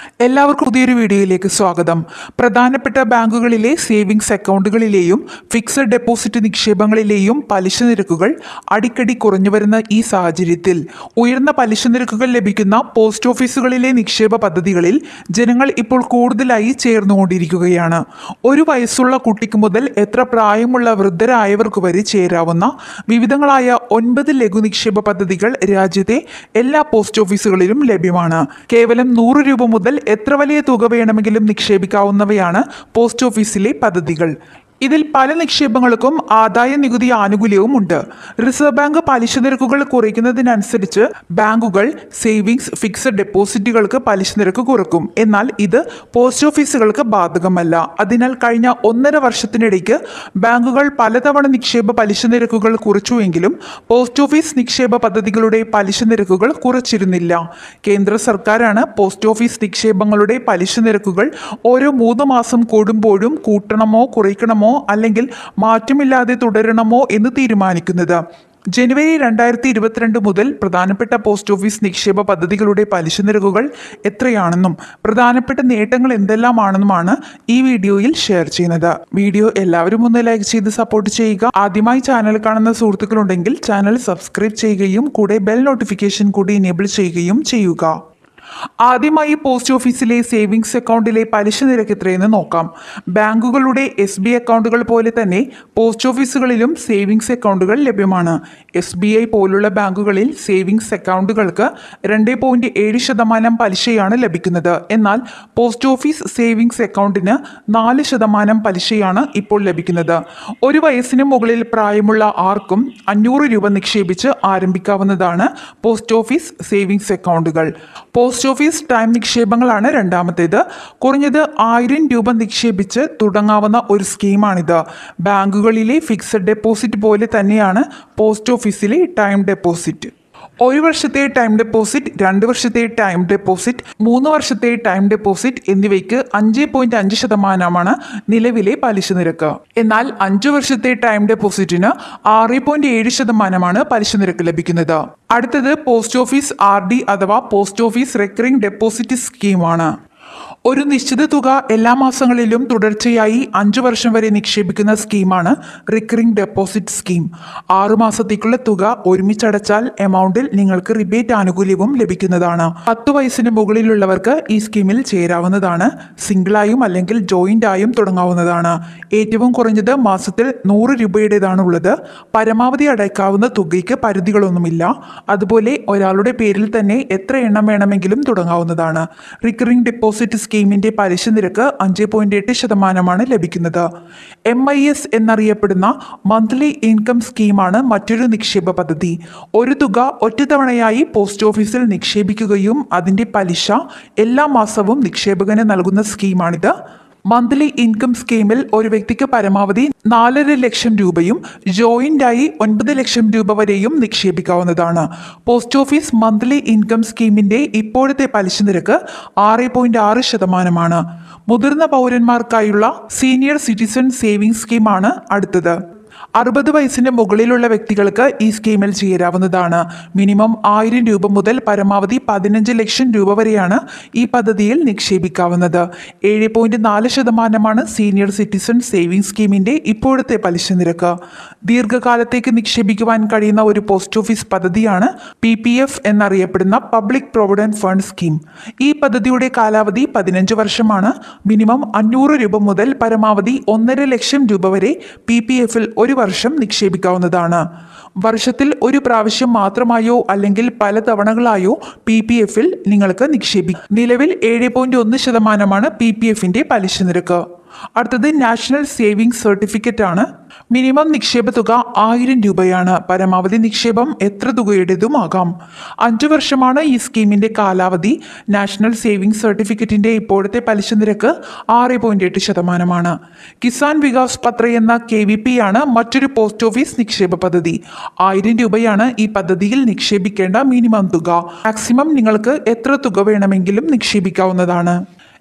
എല്ലാവർക്കും പുതിയൊരു വീഡിയോയിലേക്ക് സ്വാഗതം പ്രധാനപ്പെട്ട ബാങ്കുകളിലെ സേവിങ്സ് അക്കൗണ്ടുകളിലെയും ഫിക്സഡ് ഡെപ്പോസിറ്റ് നിക്ഷേപങ്ങളിലെയും പലിശ നിരക്കുകൾ അടിക്കടി കുറഞ്ഞു വരുന്ന ഈ സാഹചര്യത്തിൽ ഉയർന്ന പലിശ നിരക്കുകൾ ലഭിക്കുന്ന പോസ്റ്റ് ഓഫീസുകളിലെ നിക്ഷേപ പദ്ധതികളിൽ ജനങ്ങൾ ഇപ്പോൾ കൂടുതലായി ചേർന്നുകൊണ്ടിരിക്കുകയാണ് ഒരു വയസ്സുള്ള കുട്ടിക്ക് മുതൽ എത്ര പ്രായമുള്ള വൃദ്ധരായവർക്ക് വരെ ചേരാവുന്ന വിവിധങ്ങളായ ഒൻപത് ലഘു നിക്ഷേപ പദ്ധതികൾ രാജ്യത്തെ എല്ലാ പോസ്റ്റ് ഓഫീസുകളിലും ലഭ്യമാണ് കേവലം നൂറ് രൂപ മുതൽ എത്ര വലിയ തുക വേണമെങ്കിലും നിക്ഷേപിക്കാവുന്നവയാണ് പോസ്റ്റ് ഓഫീസിലെ പദ്ധതികൾ ഇതിൽ പല നിക്ഷേപങ്ങൾക്കും ആദായ നികുതി ആനുകൂല്യവും ഉണ്ട് റിസർവ് ബാങ്ക് പലിശ നിരക്കുകൾ കുറയ്ക്കുന്നതിനനുസരിച്ച് ബാങ്കുകൾ സേവിങ്സ് ഫിക്സഡ് ഡെപ്പോസിറ്റുകൾക്ക് പലിശ നിരക്ക് കുറക്കും എന്നാൽ ഇത് പോസ്റ്റ് ഓഫീസുകൾക്ക് ബാധകമല്ല അതിനാൽ കഴിഞ്ഞ ഒന്നര വർഷത്തിനിടയ്ക്ക് ബാങ്കുകൾ പലതവണ നിക്ഷേപ പലിശ നിരക്കുകൾ കുറച്ചുവെങ്കിലും പോസ്റ്റ് ഓഫീസ് നിക്ഷേപ പദ്ധതികളുടെ പലിശ നിരക്കുകൾ കുറച്ചിരുന്നില്ല കേന്ദ്ര സർക്കാരാണ് പോസ്റ്റ് ഓഫീസ് നിക്ഷേപങ്ങളുടെ പലിശ നിരക്കുകൾ ഓരോ മൂന്ന് മാസം കൂടുമ്പോഴും കൂട്ടണമോ കുറയ്ക്കണമോ അല്ലെങ്കിൽ മാറ്റമില്ലാതെ തുടരണമോ എന്ന് തീരുമാനിക്കുന്നത് ജനുവരി രണ്ടായിരത്തി ഇരുപത്തിരണ്ട് മുതൽ പ്രധാനപ്പെട്ട പോസ്റ്റ് ഓഫീസ് നിക്ഷേപ പദ്ധതികളുടെ പലിശ നിരക്കുകൾ എത്രയാണെന്നും പ്രധാനപ്പെട്ട നേട്ടങ്ങൾ എന്തെല്ലാമാണെന്നുമാണ് ഈ വീഡിയോയിൽ ഷെയർ ചെയ്യുന്നത് വീഡിയോ എല്ലാവരും ഒന്ന് ലൈക്ക് ചെയ്ത് സപ്പോർട്ട് ചെയ്യുക ആദ്യമായി ചാനൽ കാണുന്ന സുഹൃത്തുക്കളുണ്ടെങ്കിൽ ചാനൽ സബ്സ്ക്രൈബ് ചെയ്യുകയും കൂടെ ബെൽ നോട്ടിഫിക്കേഷൻ കൂടി എനേബിൾ ചെയ്യുകയും ചെയ്യുക ആദ്യമായി പോസ്റ്റ് ഓഫീസിലെ സേവിങ്സ് അക്കൗണ്ടിലെ പലിശ നിരക്ക് എത്രയെന്ന് നോക്കാം ബാങ്കുകളുടെ എസ് ബി അക്കൗണ്ടുകൾ പോലെ തന്നെ പോസ്റ്റ് ഓഫീസുകളിലും സേവിങ്സ് അക്കൗണ്ടുകൾ ലഭ്യമാണ് എസ് ബി ഐ പോലുള്ള ബാങ്കുകളിൽ സേവിങ്സ് അക്കൗണ്ടുകൾക്ക് രണ്ട് പോയിന്റ് ഏഴ് ശതമാനം പലിശയാണ് ലഭിക്കുന്നത് എന്നാൽ പോസ്റ്റ് ഓഫീസ് സേവിങ്സ് അക്കൗണ്ടിന് നാല് ശതമാനം പലിശയാണ് ഇപ്പോൾ ലഭിക്കുന്നത് ഒരു വയസ്സിന് മുകളിൽ പ്രായമുള്ള ആർക്കും അഞ്ഞൂറ് രൂപ നിക്ഷേപിച്ച് ആരംഭിക്കാവുന്നതാണ് പോസ്റ്റ് ഓഫീസ് സേവിങ്സ് അക്കൗണ്ടുകൾ പോസ്റ്റ് ഓഫീസ് ടൈം നിക്ഷേപങ്ങളാണ് രണ്ടാമത്തേത് കുറഞ്ഞത് ആയിരം രൂപ നിക്ഷേപിച്ച് തുടങ്ങാവുന്ന ഒരു സ്കീമാണിത് ബാങ്കുകളിലെ ഫിക്സഡ് ഡെപ്പോസിറ്റ് പോലെ തന്നെയാണ് പോസ്റ്റ് ഓഫീസിലെ ടൈം ഡെപ്പോസിറ്റ് ഒരു വർഷത്തെ ടൈം ഡെപ്പോസിറ്റ് രണ്ട് വർഷത്തെ ടൈം ഡെപ്പോസിറ്റ് മൂന്ന് വർഷത്തെ ടൈം ഡെപ്പോസിറ്റ് എന്നിവയ്ക്ക് അഞ്ച് പോയിന്റ് അഞ്ച് ശതമാനമാണ് നിലവിലെ പലിശ നിരക്ക് എന്നാൽ അഞ്ചു വർഷത്തെ ടൈം ഡെപ്പോസിറ്റിന് ആറ് പോയിന്റ് ഏഴ് ശതമാനമാണ് പലിശ നിരക്ക് ലഭിക്കുന്നത് അടുത്തത് പോസ്റ്റ് ഓഫീസ് ആർ ഡി അഥവാ പോസ്റ്റ് ഓഫീസ് റെക്കറിംഗ് ഡെപ്പോസിറ്റ് സ്കീമാണ് ഒരു നിശ്ചിത തുക എല്ലാ മാസങ്ങളിലും തുടർച്ചയായി അഞ്ചു വർഷം വരെ നിക്ഷേപിക്കുന്ന സ്കീമാണ് റിക്കറിംഗ് ഡെപ്പോസിറ്റ് സ്കീം ആറു മാസത്തേക്കുള്ള തുക ഒരുമിച്ചടച്ചാൽ എമൗണ്ടിൽ നിങ്ങൾക്ക് റിബേറ്റ് ആനുകൂല്യവും ലഭിക്കുന്നതാണ് പത്ത് വയസ്സിന് മുകളിലുള്ളവർക്ക് ഈ സ്കീമിൽ ചേരാവുന്നതാണ് സിംഗിളായും അല്ലെങ്കിൽ ജോയിന്റ് ആയും തുടങ്ങാവുന്നതാണ് ഏറ്റവും കുറഞ്ഞത് മാസത്തിൽ നൂറ് രൂപയുടേതാണ് ഉള്ളത് പരമാവധി അടയ്ക്കാവുന്ന തുകയ്ക്ക് പരിധികളൊന്നുമില്ല അതുപോലെ ഒരാളുടെ പേരിൽ തന്നെ എത്ര എണ്ണം വേണമെങ്കിലും തുടങ്ങാവുന്നതാണ് റിക്കറിംഗ് ഡെപ്പോസിറ്റ് സ്കീമിന്റെ പലിശ നിരക്ക് അഞ്ച് പോയിന്റ് എട്ട് ശതമാനമാണ് ലഭിക്കുന്നത് എം ഐ എസ് എന്നറിയപ്പെടുന്ന മന്ത്ലി ഇൻകം സ്കീമാണ് മറ്റൊരു നിക്ഷേപ പദ്ധതി ഒരു തുക ഒറ്റത്തവണയായി പോസ്റ്റ് ഓഫീസിൽ നിക്ഷേപിക്കുകയും അതിന്റെ പലിശ എല്ലാ മാസവും നിക്ഷേപകന് നൽകുന്ന സ്കീമാണിത് മന്ത്ലി ഇൻകം സ്കീമിൽ ഒരു വ്യക്തിക്ക് പരമാവധി നാലര ലക്ഷം രൂപയും ജോയിൻ്റായി ഒൻപത് ലക്ഷം രൂപ വരെയും നിക്ഷേപിക്കാവുന്നതാണ് പോസ്റ്റ് ഓഫീസ് മന്ത്ലി ഇൻകം സ്കീമിൻ്റെ ഇപ്പോഴത്തെ പലിശ നിരക്ക് ആറ് പോയിന്റ് ആറ് ശതമാനമാണ് മുതിർന്ന പൗരന്മാർക്കായുള്ള സീനിയർ സിറ്റിസൺ സേവിംഗ് സ്കീമാണ് അടുത്തത് അറുപത് വയസ്സിന് മുകളിലുള്ള വ്യക്തികൾക്ക് ഈ സ്കീമിൽ ചേരാവുന്നതാണ് മിനിമം ആയിരം രൂപ മുതൽ പരമാവധി പതിനഞ്ച് ലക്ഷം രൂപ വരെയാണ് ഈ പദ്ധതിയിൽ നിക്ഷേപിക്കാവുന്നത് ഏഴ് പോയിന്റ് നാല് ശതമാനമാണ് സീനിയർ സിറ്റിസൺ സേവിംഗ് സ്കീമിന്റെ ഇപ്പോഴത്തെ പലിശ നിരക്ക് ദീർഘകാലത്തേക്ക് നിക്ഷേപിക്കുവാൻ കഴിയുന്ന ഒരു പോസ്റ്റ് ഓഫീസ് പദ്ധതിയാണ് പി പി എഫ് എന്നറിയപ്പെടുന്ന പബ്ലിക് പ്രൊവിഡന്റ് ഫണ്ട് സ്കീം ഈ പദ്ധതിയുടെ കാലാവധി പതിനഞ്ച് വർഷമാണ് മിനിമം അഞ്ഞൂറ് രൂപ മുതൽ പരമാവധി ഒന്നര ലക്ഷം രൂപ വരെ പി പി എഫിൽ ഒരു വർഷം നിക്ഷേപിക്കാവുന്നതാണ് വർഷത്തിൽ ഒരു പ്രാവശ്യം മാത്രമായോ അല്ലെങ്കിൽ പല തവണകളായോ പി പി എഫിൽ നിങ്ങൾക്ക് നിക്ഷേപിക്കാം നിലവിൽ ഏഴ് പോയിന്റ് ഒന്ന് ശതമാനമാണ് പി പി എഫിന്റെ പലിശ നിരക്ക് അടുത്തത് നാഷണൽ സേവിംഗ് സർട്ടിഫിക്കറ്റ് ആണ് മിനിമം നിക്ഷേപ തുക ആയിരം രൂപയാണ് പരമാവധി നിക്ഷേപം എത്ര തുകയുടേതുമാകാം അഞ്ചു വർഷമാണ് ഈ സ്കീമിന്റെ കാലാവധി നാഷണൽ സേവിംഗ് സർട്ടിഫിക്കറ്റിന്റെ ഇപ്പോഴത്തെ പലിശ നിരക്ക് ആറ് പോയിന്റ് എട്ട് ശതമാനമാണ് കിസാൻ വികാസ് പത്ര എന്ന കെ വി പി ആണ് മറ്റൊരു പോസ്റ്റ് ഓഫീസ് നിക്ഷേപ പദ്ധതി ആയിരം രൂപയാണ് ഈ പദ്ധതിയിൽ നിക്ഷേപിക്കേണ്ട മിനിമം തുക മാക്സിമം നിങ്ങൾക്ക് എത്ര തുക വേണമെങ്കിലും നിക്ഷേപിക്കാവുന്നതാണ്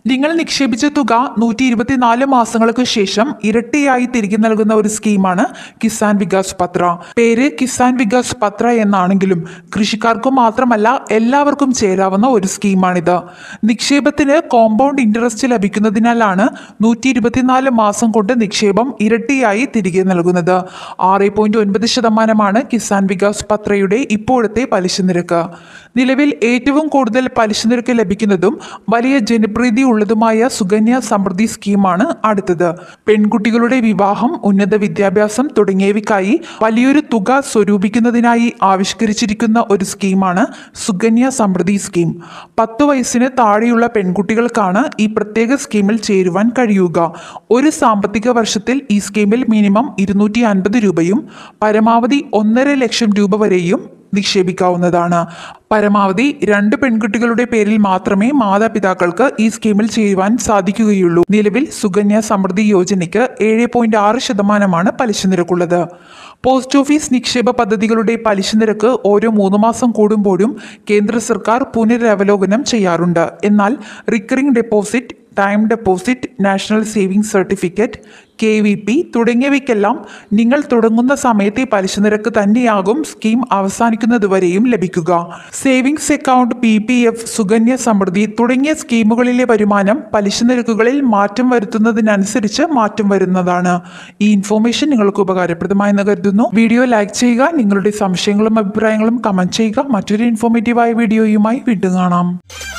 നിങ്ങൾ നിക്ഷേപിച്ച തുക നൂറ്റി ഇരുപത്തിനാല് മാസങ്ങൾക്ക് ശേഷം ഇരട്ടിയായി തിരികെ നൽകുന്ന ഒരു സ്കീമാണ് കിസാൻ വികാസ് പത്ര പേര് കിസാൻ വികാസ് പത്ര എന്നാണെങ്കിലും കൃഷിക്കാർക്കും മാത്രമല്ല എല്ലാവർക്കും ചേരാവുന്ന ഒരു സ്കീമാണിത് നിക്ഷേപത്തിന് കോമ്പൗണ്ട് ഇൻട്രസ്റ്റ് ലഭിക്കുന്നതിനാലാണ് നൂറ്റി ഇരുപത്തിനാല് മാസം കൊണ്ട് നിക്ഷേപം ഇരട്ടിയായി തിരികെ നൽകുന്നത് ആറ് പോയിന്റ് ഒൻപത് ശതമാനമാണ് കിസാൻ വികാസ് പത്രയുടെ ഇപ്പോഴത്തെ പലിശ നിരക്ക് നിലവിൽ ഏറ്റവും കൂടുതൽ പലിശ നിരക്ക് ലഭിക്കുന്നതും വലിയ ജനപ്രീതി ഉള്ളതുമായ സുകന്യ സമൃദ്ധി സ്കീമാണ് അടുത്തത് പെൺകുട്ടികളുടെ വിവാഹം ഉന്നത വിദ്യാഭ്യാസം തുടങ്ങിയവയ്ക്കായി വലിയൊരു തുക സ്വരൂപിക്കുന്നതിനായി ആവിഷ്കരിച്ചിരിക്കുന്ന ഒരു സ്കീമാണ് സുകന്യ സമൃദ്ധി സ്കീം പത്ത് വയസ്സിന് താഴെയുള്ള പെൺകുട്ടികൾക്കാണ് ഈ പ്രത്യേക സ്കീമിൽ ചേരുവാൻ കഴിയുക ഒരു സാമ്പത്തിക വർഷത്തിൽ ഈ സ്കീമിൽ മിനിമം ഇരുന്നൂറ്റി അൻപത് രൂപയും പരമാവധി ഒന്നര ലക്ഷം രൂപ വരെയും നിക്ഷേപിക്കാവുന്നതാണ് പരമാവധി രണ്ട് പെൺകുട്ടികളുടെ പേരിൽ മാത്രമേ മാതാപിതാക്കൾക്ക് ഈ സ്കീമിൽ ചേരുവാൻ സാധിക്കുകയുള്ളൂ നിലവിൽ സുകന്യ സമൃദ്ധി യോജനയ്ക്ക് ഏഴ് പോയിന്റ് ആറ് ശതമാനമാണ് പലിശ നിരക്കുള്ളത് പോസ്റ്റ് ഓഫീസ് നിക്ഷേപ പദ്ധതികളുടെ പലിശ നിരക്ക് ഓരോ മൂന്ന് മാസം കൂടുമ്പോഴും കേന്ദ്ര സർക്കാർ പുനരവലോകനം ചെയ്യാറുണ്ട് എന്നാൽ recurring deposit time deposit national saving certificate K V P തുടങ്ങിയവയ്ക്കെല്ലാം നിങ്ങൾ തുടങ്ങുന്ന സമയത്തെ പലിശ നിരക്ക് തന്നെയാകും സ്കീം അവസാനിക്കുന്നതുവരെയും ലഭിക്കുക savings account P P F Sukanya Samriddhi തുടങ്ങിയ സ്കീമുകളിലെ വരുമാനം പലിശ നിരക്കുകളിൽ മാറ്റം വരുത്തുന്നതിനനുസരിച്ച് മാറ്റം വരുന്നതാണ് ഈ ഇൻഫോർമേഷൻ നിങ്ങൾക്ക് ഉപകാരപ്രദമായെന്ന് കരുതുന്നു വീഡിയോ ലൈക്ക് ചെയ്യുക നിങ്ങളുടെ സംശയങ്ങളും അഭിപ്രായങ്ങളും കമന്റ് ചെയ്യുക മറ്റൊരു ഇൻഫോർമേറ്റീവായ വീഡിയോയുമായി വീണ്ടും കാണാം